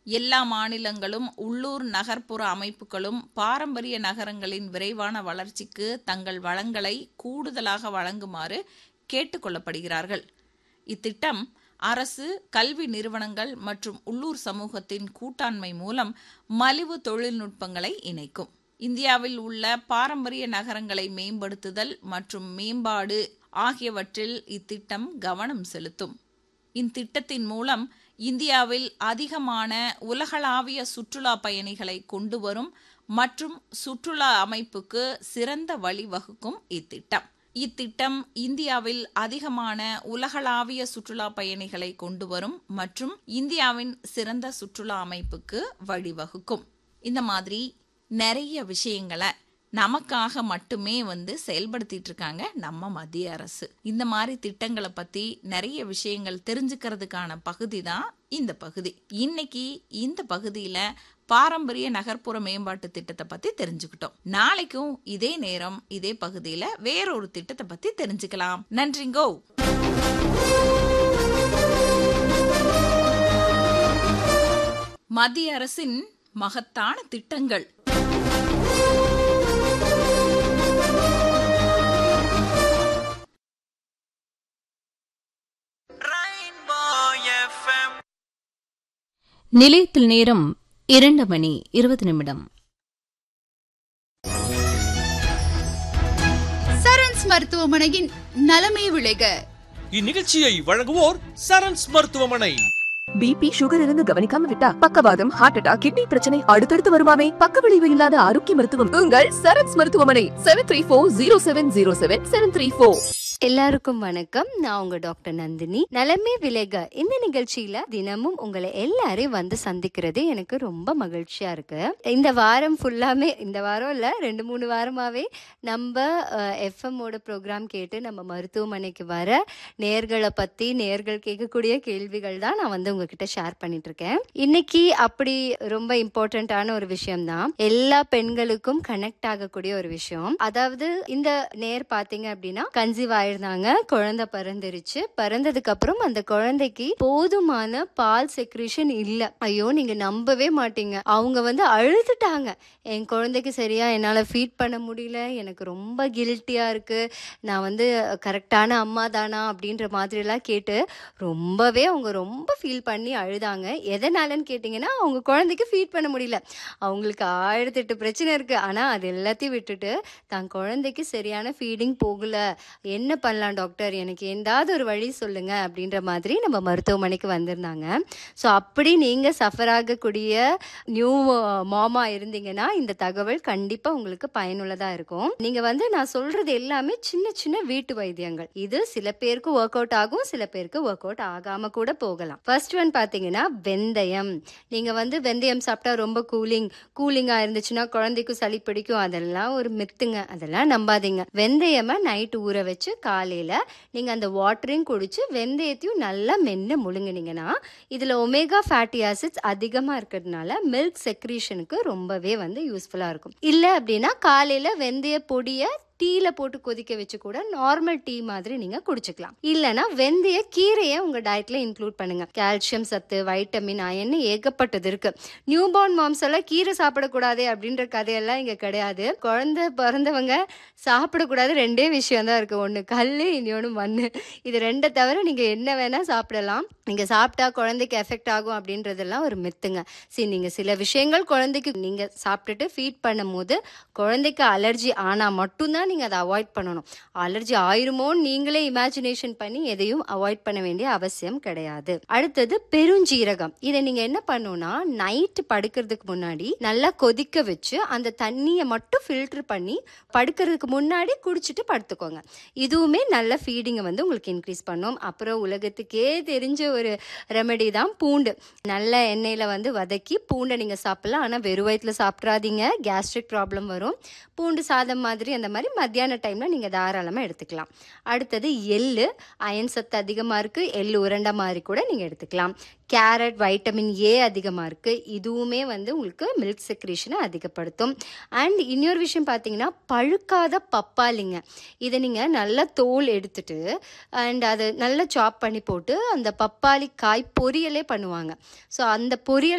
எல்லா மாநிலங்களும் உள்ளூர் நகர்ப்புற அமைப்புகளும் பாரம்பரிய நகரங்களின் விரைவான வளர்ச்சிக்கு தங்கள் வளங்களை கூடுதலாக வழங்குமாறு கேட்டுக்கொள்ளப்படுகிறார்கள் இத்திட்டம் அரசு கல்வி நிறுவனங்கள் மற்றும் உள்ளூர் சமூகத்தின் கூட்டாண்மை மூலம் மலிவு தொழில்நுட்பங்களை இணைக்கும் இந்தியாவில் உள்ள பாரம்பரிய நகரங்களை மேம்படுத்துதல் மற்றும் மேம்பாடு ஆகியவற்றில் இத்திட்டம் கவனம் செலுத்தும் இத்திட்டத்தின் மூலம் இந்தியாவில் அதிகமான உலகளாவிய சுற்றுலா பயணிகளை கொண்டு வரும் மற்றும் சுற்றுலா அமைப்புக்கு சிறந்த வழிவகுக்கும் இத்திட்டம் இத்திட்டம் இந்தியாவில் அதிகமான உலகளாவிய சுற்றுலா பயணிகளை கொண்டு வரும் மற்றும் இந்தியாவின் சிறந்த சுற்றுலா அமைப்புக்கு வழிவகுக்கும் இந்த மாதிரி நிறைய விஷயங்களை நமக்காக மட்டுமே வந்து செயல்படுத்திட்டு இருக்காங்க நம்ம மத்திய அரசு இந்த மாதிரி திட்டங்களை பத்தி நிறைய விஷயங்கள் தெரிஞ்சுக்கிறதுக்கான பகுதி தான் இந்த பகுதி இன்னைக்கு இந்த பகுதியில பாரம்பரிய நகர்ப்புற மேம்பாட்டு திட்டத்தை பத்தி தெரிஞ்சுக்கிட்டோம் நாளைக்கும் இதே நேரம் இதே பகுதியில வேறொரு திட்டத்தை பத்தி தெரிஞ்சுக்கலாம் நன்றிங்கோ மத்திய அரசின் மகத்தான திட்டங்கள் நிலையத்தில் நேரம் இரண்டு மணி இருபது நிமிடம் சரண்ஸ் மருத்துவமனையின் நலமே விளைக இந்நிகழ்ச்சியை வழங்குவோர் சரண்ஸ் மருத்துவமனை பிபி சுகர் இருந்து கவனிக்காம விட்டா பக்கவாதம் ஹார்ட் அட்டாக் கிட்னி பிரச்சனை அடுத்தடுத்து வருமாமே பக்க விளைவு இல்லாத ஆரோக்கிய மருத்துவம் உங்கள் சரண்ஸ் மருத்துவமனை seven three four zero seven zero seven seven three four எல்லாருக்கும் வணக்கம் நான் உங்க டாக்டர் நந்தினி நலமே விளைக இந்த நிகழ்ச்சியில தினமும் உங்களை எல்லாரையும் வந்து சந்திக்கிறது எனக்கு ரொம்ப மகிழ்ச்சியா இருக்கு இந்த வாரம் ஃபுல்லாமே இந்த வாரம் இல்ல ரெண்டு மூணு வாரமாவே நம்ம எஃப்எம்மோட ப்ரோக்ராம் கேட்டு நம்ம மருத்துவமனைக்கு வர நேர்களை பத்தி நேர்கள் கேட்கக்கூடிய கேள்விகள் தான் நான் வந்து உங்ககிட்ட ஷேர் பண்ணிட்டு இருக்கேன் இன்னைக்கு அப்படி ரொம்ப இம்பார்ட்டண்ட்டான ஒரு விஷயம் தான் எல்லா பெண்களுக்கும் கனெக்ட் ஆகக்கூடிய ஒரு விஷயம் அதாவது இந்த நேர் பாத்தீங்க அப்படின்னா கன்சீவ் ஆயிருந்தாங்க குழந்தை பிறந்துருச்சு பிறந்ததுக்கு அப்புறம் அந்த குழந்தைக்கு போதுமான பால் செக்ரேஷன் இல்ல ஐயோ நீங்க நம்பவே மாட்டீங்க அவங்க வந்து அழுதுட்டாங்க என் குழந்தைக்கு சரியா என்னால ஃபீட் பண்ண முடியல எனக்கு ரொம்ப கில்ட்டியா இருக்கு நான் வந்து கரெக்டான அம்மா தானா அப்படின்ற மாதிரி எல்லாம் கேட்டு ரொம்பவே அவங்க ரொம்ப ஃபீல் பண்ணி அழுதாங்க எதனாலன்னு கேட்டிங்கன்னா அவங்க குழந்தைக்கு ஃபீட் பண்ண முடியல அவங்களுக்கு ஆயிரத்தெட்டு பிரச்சனை இருக்கு ஆனா அது எல்லாத்தையும் விட்டுட்டு தான் குழந்தைக்கு சரியான ஃபீடிங் போகல என்ன பண்ணலாம் டாக்டர் எனக்கு எந்தாவது ஒரு வழி சொல்லுங்க அப்படின்ற மாதிரி நம்ம மருத்துவமனைக்கு வந்திருந்தாங்க ஸோ அப்படி நீங்க சஃபர் ஆகக்கூடிய நியூ மாமா இருந்தீங்கன்னா இந்த தகவல் கண்டிப்பா உங்களுக்கு பயனுள்ளதா இருக்கும் நீங்க வந்து நான் சொல்றது எல்லாமே சின்ன சின்ன வீட்டு வைத்தியங்கள் இது சில பேருக்கு ஒர்க் அவுட் ஆகும் சில பேருக்கு ஒர்க் அவுட் ஆகாம கூட போகலாம் ஃபர்ஸ்ட் ஒன் பாத்தீங்கன்னா வெந்தயம் நீங்க வந்து வெந்தயம் சாப்பிட்டா ரொம்ப கூலிங் கூலிங்கா இருந்துச்சுன்னா குழந்தைக்கும் சளி பிடிக்கும் அதெல்லாம் ஒரு மித்துங்க அதெல்லாம் நம்பாதீங்க வெந்தயமா நைட் ஊற வச்சு காலையில நீங்க அந்த வாட்டரையும் குடிச்சு வெந்தயத்தையும் நல்லா மென்று முழுங்குனீங்கன்னா இதுல ஒமேகா ஃபேட்டி ஆசிட்ஸ் அதிகமா இருக்கிறதுனால மில்க் செக்ரீஷனுக்கு ரொம்பவே வந்து யூஸ்ஃபுல்லா இருக்கும் இல்ல அப்படின்னா காலையில வெந்தய பொடியை டீல போட்டு கொதிக்க வச்சு கூட நார்மல் டீ மாதிரி நீங்க குடிச்சுக்கலாம் இல்லனா வெந்தய கீரையை உங்க டயட்ல இன்க்ளூட் பண்ணுங்க கால்சியம் சத்து வைட்டமின் அயன் ஏகப்பட்டது இருக்கு நியூ பார்ன் மாம்ஸ் எல்லாம் கீரை சாப்பிடக்கூடாது அப்படின்ற கதையெல்லாம் இங்க கிடையாது குழந்தை பிறந்தவங்க சாப்பிடக்கூடாது ரெண்டே விஷயம் தான் இருக்கு ஒன்று கல் இன்னொன்று மண் இது ரெண்டை தவிர நீங்க என்ன வேணா சாப்பிடலாம் நீங்க சாப்பிட்டா குழந்தைக்கு எஃபெக்ட் ஆகும் அப்படின்றதெல்லாம் ஒரு மித்துங்க சரி நீங்க சில விஷயங்கள் குழந்தைக்கு நீங்க சாப்பிட்டுட்டு ஃபீட் பண்ணும் போது குழந்தைக்கு அலர்ஜி ஆனா மட்டும்தான் நீங்க அதை அவாய்ட் பண்ணணும் அலர்ஜி ஆயிருமோன்னு நீங்களே இமேஜினேஷன் பண்ணி எதையும் அவாய்ட் பண்ண வேண்டிய அவசியம் கிடையாது அடுத்தது பெருஞ்சீரகம் இதை நீங்க என்ன பண்ணணும்னா நைட் படுக்கிறதுக்கு முன்னாடி நல்லா கொதிக்க வச்சு அந்த தண்ணியை மட்டும் ஃபில்டர் பண்ணி படுக்கிறதுக்கு முன்னாடி குடிச்சிட்டு படுத்துக்கோங்க இதுவுமே நல்ல ஃபீடிங்கை வந்து உங்களுக்கு இன்க்ரீஸ் பண்ணும் அப்புறம் உலகத்துக்கே தெரிஞ்ச ஒரு ரெமெடி தான் பூண்டு நல்ல எண்ணெயில் வந்து வதக்கி பூண்டை நீங்கள் சாப்பிடலாம் ஆனால் வெறும் வயிற்றுல சாப்பிட்றாதீங்க கேஸ்ட்ரிக் ப்ராப்ளம் வரும் பூண்டு சாதம் மாதிரி அந்த மாதிரி மத்தியான டைமில் நீங்கள் தாராளமாக எடுத்துக்கலாம் அடுத்தது எள்ளு அயன் சத்து அதிகமாக இருக்குது எள்ளு உருண்டை மாதிரி கூட நீங்கள் எடுத்துக்கலாம் கேரட் வைட்டமின் ஏ அதிகமாக இருக்குது இதுவுமே வந்து உங்களுக்கு மில்க் செக்ரேஷனை அதிகப்படுத்தும் அண்ட் இன்னொரு விஷயம் பார்த்தீங்கன்னா பழுக்காத பப்பாளிங்க இதை நீங்கள் நல்லா தோல் எடுத்துட்டு அண்ட் அதை நல்லா சாப் பண்ணி போட்டு அந்த பப்பாளி காய் பொரியலே பண்ணுவாங்க ஸோ அந்த பொரியல்